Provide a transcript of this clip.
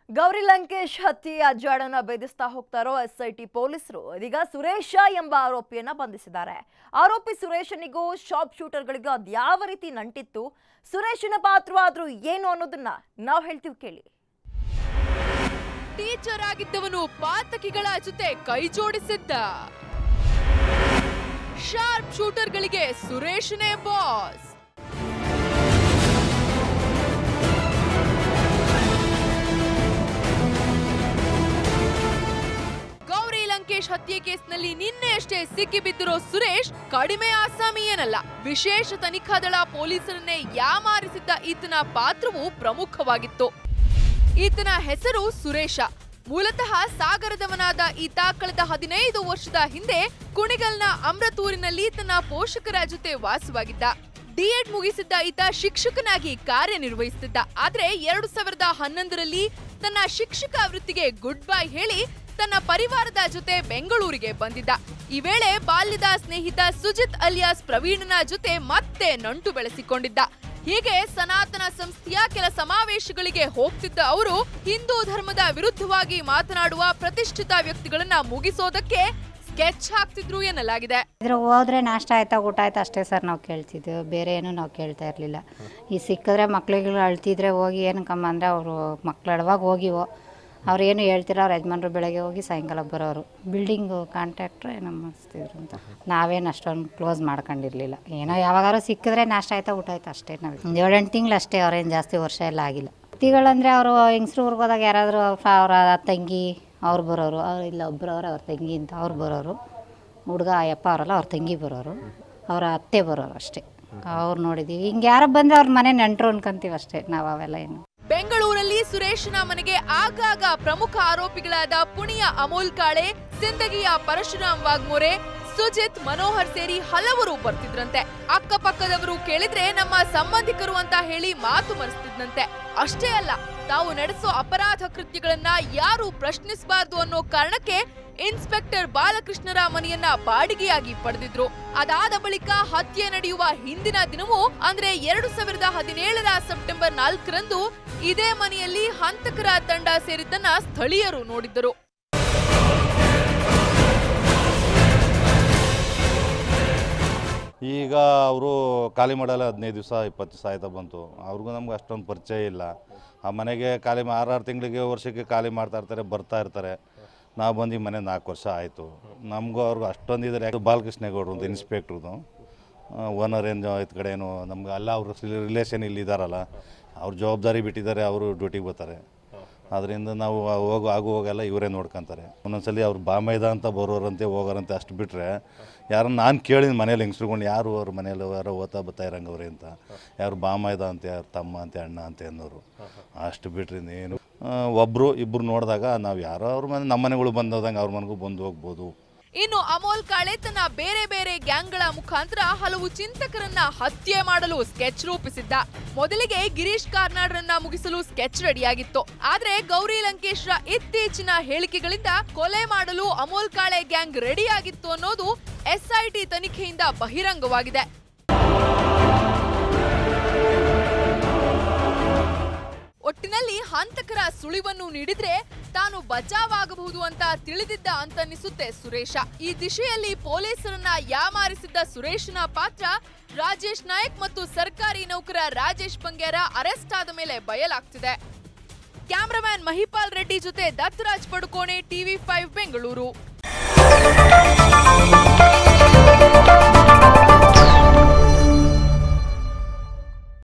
ಗೌರಿ ಲಂಕೇಶ್ ಹತ್ಯೆ ಅಜ್ಜಾಡನ ಭೇದಿಸ್ತಾ ಹೋಗ್ತಾರೋ ಎಸ್ಐಟಿ ಪೊಲೀಸರು ಇದೀಗ ಸುರೇಶ ಎಂಬ ಆರೋಪಿಯನ್ನ ಬಂಧಿಸಿದ್ದಾರೆ ಆರೋಪಿ ಸುರೇಶನಿಗೂ ಶಾಪ್ ಶೂಟರ್ಗಳಿಗೂ ಅದ್ಯಾವ ರೀತಿ ನಂಟಿತ್ತು ಸುರೇಶನ ಪಾತ್ರವಾದ್ರೂ ಏನು ಅನ್ನೋದನ್ನ ನಾವು ಹೇಳ್ತೀವಿ ಕೇಳಿ ಟೀಚರ್ ಆಗಿದ್ದವನು ಪಾತಕಿಗಳ ಜೊತೆ ಕೈ ಜೋಡಿಸಿದ್ದ ಶಾರ್ಪ್ ಶೂಟರ್ಗಳಿಗೆ ಸುರೇಶನೇ ಬಾಸ್ ಗೌರಿ ಲಂಕೇಶ್ ಹತ್ಯೆ ಕೇಸ್ನಲ್ಲಿ ನಿನ್ನೆಯಷ್ಟೇ ಸಿಕ್ಕಿಬಿದ್ದಿರೋ ಸುರೇಶ್ ಕಡಿಮೆ ಆಸಾಮಿ ಏನಲ್ಲ ವಿಶೇಷ ತನಿಖಾ ದಳ ಪೊಲೀಸರನ್ನೇ ಯಾಮಾರಿಸಿದ್ದ ಈತನ ಪಾತ್ರವು ಪ್ರಮುಖವಾಗಿತ್ತು ಈತನ ಹೆಸರು ಸುರೇಶ ಮೂಲತಃ ಸಾಗರದವನಾದ ಈತ ಕಳೆದ ಹದಿನೈದು ವರ್ಷದ ಹಿಂದೆ ಕುಣಿಗಲ್ನ ಅಮೃತೂರಿನಲ್ಲಿ ತನ್ನ ಪೋಷಕರ ಜೊತೆ ವಾಸವಾಗಿದ್ದ ಡಿಎಡ್ ಮುಗಿಸಿದ್ದ ಈತ ಶಿಕ್ಷಕನಾಗಿ ಕಾರ್ಯನಿರ್ವಹಿಸುತ್ತಿದ್ದ ಆದ್ರೆ ಎರಡು ಸಾವಿರದ ಹನ್ನೊಂದರಲ್ಲಿ ತನ್ನ ಶಿಕ್ಷಕ ವೃತ್ತಿಗೆ ಗುಡ್ ಬೈ ಹೇಳಿ ತನ್ನ ಪರಿವಾರದ ಜೊತೆ ಬೆಂಗಳೂರಿಗೆ ಬಂದಿದ್ದ ಈ ವೇಳೆ ಬಾಲ್ಯದ ಸ್ನೇಹಿತ ಸುಜಿತ್ ಅಲಿಯಾಸ್ ಪ್ರವೀಣನ ಜೊತೆ ಮತ್ತೆ ನಂಟು ಬೆಳೆಸಿಕೊಂಡಿದ್ದ ಹೀಗೆ ಸನಾತನ ಸಂಸ್ಥೆಯ ಕೆಲ ಸಮಾವೇಶಗಳಿಗೆ ಹೋಗ್ತಿದ್ದ ಅವರು ಹಿಂದೂ ಧರ್ಮದ ವಿರುದ್ಧವಾಗಿ ಮಾತನಾಡುವ ಪ್ರತಿಷ್ಠಿತ ವ್ಯಕ್ತಿಗಳನ್ನ ಮುಗಿಸೋದಕ್ಕೆ ಸ್ಕೆಚ್ ಹಾಕ್ತಿದ್ರು ಎನ್ನಲಾಗಿದೆ ಇದ್ರ ಹೋದ್ರೆ ನಾಷ್ಟ ಆಯ್ತಾ ಊಟ ಆಯ್ತಾ ಅಷ್ಟೇ ಸರ್ ನಾವು ಕೇಳ್ತಿದ್ದೆವು ಬೇರೆ ಏನೂ ನಾವು ಕೇಳ್ತಾ ಇರಲಿಲ್ಲ ಈ ಸಿಕ್ಕಿದ್ರೆ ಮಕ್ಳಿಗೆ ಅಳ್ತಿದ್ರೆ ಹೋಗಿ ಏನಕ್ಕಮ್ಮ ಅಂದರೆ ಅವರು ಮಕ್ಳು ಅಳುವಾಗ ಹೋಗಿವೋ ಅವ್ರು ಏನು ಹೇಳ್ತಿರೋ ಅವ್ರ ಯಜಮಾನ್ರು ಬೆಳಗ್ಗೆ ಹೋಗಿ ಸಾಯಂಕಾಲ ಬರೋರು ಬಿಲ್ಡಿಂಗು ಕಾಂಟ್ರಾಕ್ಟ್ರು ಏನೋ ಮಾಡಿಸ್ತಿದ್ರು ಅಂತ ನಾವೇನು ಅಷ್ಟೊಂದು ಕ್ಲೋಸ್ ಮಾಡ್ಕೊಂಡಿರಲಿಲ್ಲ ಏನೋ ಯಾವಾಗಾರು ಸಿಕ್ಕಿದ್ರೆ ನಾಷ್ಟ ಆಯ್ತಾ ಊಟ ಆಯ್ತಾ ಅಷ್ಟೇ ನಾವು ಒಂದು ಏಳೆಂಟು ತಿಂಗಳು ಅಷ್ಟೇ ಅವ್ರೇನು ಜಾಸ್ತಿ ವರ್ಷ ಎಲ್ಲ ಆಗಿಲ್ಲ ವ್ಯಕ್ತಿಗಳಂದರೆ ಅವರು ಹೆಂಗಸ್ರು ಊರಿಗೆ ಹೋದಾಗ ಯಾರಾದರೂ ಅವರ ತಂಗಿ ಅವ್ರು ಬರೋರು ಅವ್ರು ಇಲ್ಲ ಒಬ್ಬರು ಅವ್ರು ಅವ್ರ ತಂಗಿ ಅಂತ ಅವ್ರು ಬರೋರು ಹುಡುಗ ಅಯ್ಯಪ್ಪ ಅವರಲ್ಲ ಅವ್ರ ತಂಗಿ ಬರೋರು ಅವರ ಅತ್ತೆ ಬರೋರು ಅಷ್ಟೇ ಅವ್ರು ನೋಡಿದ್ದೀವಿ ಹಿಂಗೆ ಯಾರೋ ಬಂದರೆ ಅವ್ರ ಮನೆ ನೆಂಟರು ಅನ್ಕೊಂತೀವಿ ಅಷ್ಟೇ ನಾವು ಅವೆಲ್ಲ ಏನು ಬೆಂಗಳೂರಲ್ಲಿ ಸುರೇಶನ ಮನೆಗೆ ಆಗಾಗ ಪ್ರಮುಖ ಆರೋಪಿಗಳಾದ ಪುಣಿಯ ಅಮೋಲ್ ಕಾಳೆ ಸಿಂದಗಿಯ ಪರಶುರಾಮ್ ವಾಗ್ಮೋರೆ ಸುಜಿತ್ ಮನೋಹರ್ ಸೇರಿ ಹಲವರು ಬರ್ತಿದ್ರಂತೆ ಅಕ್ಕಪಕ್ಕದವರು ಕೇಳಿದ್ರೆ ನಮ್ಮ ಸಂಬಂಧಿಕರು ಅಂತ ಹೇಳಿ ಮಾತು ಮರೆಸ್ತಿದ್ನಂತೆ ಅಷ್ಟೇ ಅಲ್ಲ ತಾವು ನಡೆಸೋ ಅಪರಾಧ ಕೃತ್ಯಗಳನ್ನ ಯಾರು ಪ್ರಶ್ನಿಸಬಾರ್ದು ಅನ್ನೋ ಕಾರಣಕ್ಕೆ ಇನ್ಸ್ಪೆಕ್ಟರ್ ಬಾಲಕೃಷ್ಣರ ಮನೆಯನ್ನ ಬಾಡಿಗೆಯಾಗಿ ಪಡೆದಿದ್ರು ಅದಾದ ಬಳಿಕ ಹತ್ಯೆ ನಡೆಯುವ ಹಿಂದಿನ ದಿನವೂ ಅಂದ್ರೆ ಎರಡು ಸಾವಿರದ ಹದಿನೇಳರ ಸೆಪ್ಟೆಂಬರ್ ನಾಲ್ಕರಂದು ಇದೇ ಮನೆಯಲ್ಲಿ ಹಂತಕರ ತಂಡ ಸೇರಿದ್ದನ್ನ ಸ್ಥಳೀಯರು ನೋಡಿದ್ದರು ಈಗ ಅವರು ಖಾಲಿ ಮಾಡಲ್ಲ ಹದಿನೈದು ದಿವಸ ಇಪ್ಪತ್ತು ದಿವಸ ಆಯ್ತಾ ಬಂತು ಅವ್ರಿಗೂ ನಮ್ಗೆ ಅಷ್ಟೊಂದು ಪರಿಚಯ ಇಲ್ಲ ಆ ಮನೆಗೆ ಖಾಲಿ ಮಾ- ಆರಾರು ತಿಂಗಳಿಗೆ ವರ್ಷಕ್ಕೆ ಖಾಲಿ ಮಾಡ್ತಾ ಇರ್ತಾರೆ ಬರ್ತಾ ಇರ್ತಾರೆ ನಾವು ಬಂದು ಈ ಮನೆ ನಾಲ್ಕು ವರ್ಷ ಆಯಿತು ನಮಗೂ ಅವ್ರಿಗೂ ಅಷ್ಟೊಂದು ಇದ್ದಾರೆ ಬಾಲಕೃಷ್ಣೇಗೌಡರು ಅಂತ ಇನ್ಸ್ಪೆಕ್ಟ್ರದು ಓನರ್ ಏನು ಇತ್ತು ಕಡೆ ಏನು ನಮ್ಗೆ ಎಲ್ಲ ಅವ್ರ ರಿಲೇಷನ್ ಇಲ್ಲಿ ಇದ್ದಾರಲ್ಲ ಅವ್ರ ಜವಾಬ್ದಾರಿ ಬಿಟ್ಟಿದ್ದಾರೆ ಅವರು ಡ್ಯೂಟಿಗೆ ಬರ್ತಾರೆ ಅದರಿಂದ ನಾವು ಹೋಗೋ ಆಗು ಹೋಗೆಲ್ಲ ಇವರೇ ನೋಡ್ಕೊಂತಾರೆ ಒಂದೊಂದ್ಸಲಿ ಅವ್ರು ಬಾಮೈದ ಅಂತ ಬರೋರಂತೆ ಹೋಗೋರಂತೆ ಅಷ್ಟು ಬಿಟ್ಟರೆ ಯಾರನ್ನ ನಾನು ಕೇಳಿದ ಮನೇಲಿ ಹೆಂಗ್ಸ್ರುಕೊಂಡು ಯಾರು ಅವ್ರ ಮನೇಲಿ ಯಾರೋ ಓದ್ತಾ ಬರ್ತಾ ಇರಂಗವ್ರೆ ಅಂತ ಯಾರು ಬಾಮೈದ ಅಂತ ಯಾರು ತಮ್ಮ ಅಂತ ಅಣ್ಣ ಅಂತ ಅನ್ನೋರು ಅಷ್ಟು ಬಿಟ್ರೆ ಏನು ಒಬ್ಬರು ಇಬ್ಬರು ನೋಡಿದಾಗ ನಾವು ಯಾರೋ ಅವ್ರ ಮನೆ ನಮ್ಮ ಮನೆಗಳು ಬಂದೋದಂಗೆ ಅವ್ರ ಮನೆಗೂ ಬಂದು ಹೋಗ್ಬೋದು ಇನ್ನು ಅಮೋಲ್ ಕಾಳೆ ತನ್ನ ಬೇರೆ ಬೇರೆ ಗ್ಯಾಂಗ್ಗಳ ಮುಖಾಂತರ ಹಲವು ಚಿಂತಕರನ್ನ ಹತ್ಯೆ ಮಾಡಲು ಸ್ಕೆಚ್ ರೂಪಿಸಿದ್ದ ಮೊದಲಿಗೆ ಗಿರೀಶ್ ಕಾರ್ನಾಡ್ರನ್ನ ಮುಗಿಸಲು ಸ್ಕೆಚ್ ರೆಡಿಯಾಗಿತ್ತು ಆದ್ರೆ ಗೌರಿ ಲಂಕೇಶ್ರ ಇತ್ತೀಚಿನ ಹೇಳಿಕೆಗಳಿಂದ ಕೊಲೆ ಮಾಡಲು ಅಮೋಲ್ ಕಾಳೆ ಗ್ಯಾಂಗ್ ರೆಡಿಯಾಗಿತ್ತು ಅನ್ನೋದು ಎಸ್ಐಟಿ ತನಿಖೆಯಿಂದ ಬಹಿರಂಗವಾಗಿದೆ ಒಟ್ಟಿನಲ್ಲಿ ಹಂತಕರ ಸುಳಿವನ್ನು ನೀಡಿದ್ರೆ ತಾನು ಬಚಾವಾಗಬಹುದು ಅಂತ ತಿಳಿದಿದ್ದ ಅಂತನ್ನಿಸುತ್ತೆ ಸುರೇಶ ಈ ದಿಶೆಯಲ್ಲಿ ಪೊಲೀಸರನ್ನ ಯಾಮಾರಿಸಿದ್ದ ಸುರೇಶನ ಪಾತ್ರ ರಾಜೇಶ್ ನಾಯಕ್ ಮತ್ತು ಸರ್ಕಾರಿ ನೌಕರ ರಾಜೇಶ್ ಬಂಗ್ಯಾರ ಅರೆಸ್ಟ್ ಆದ ಮೇಲೆ ಬಯಲಾಗ್ತಿದೆ ಕ್ಯಾಮ್ರಾಮ್ಯಾನ್ ಮಹಿಪಾಲ್ ರೆಡ್ಡಿ ಜೊತೆ ದತ್ತರಾಜ್ ಪಡುಕೋಣೆ ಟಿವಿ ಫೈವ್ ಬೆಂಗಳೂರು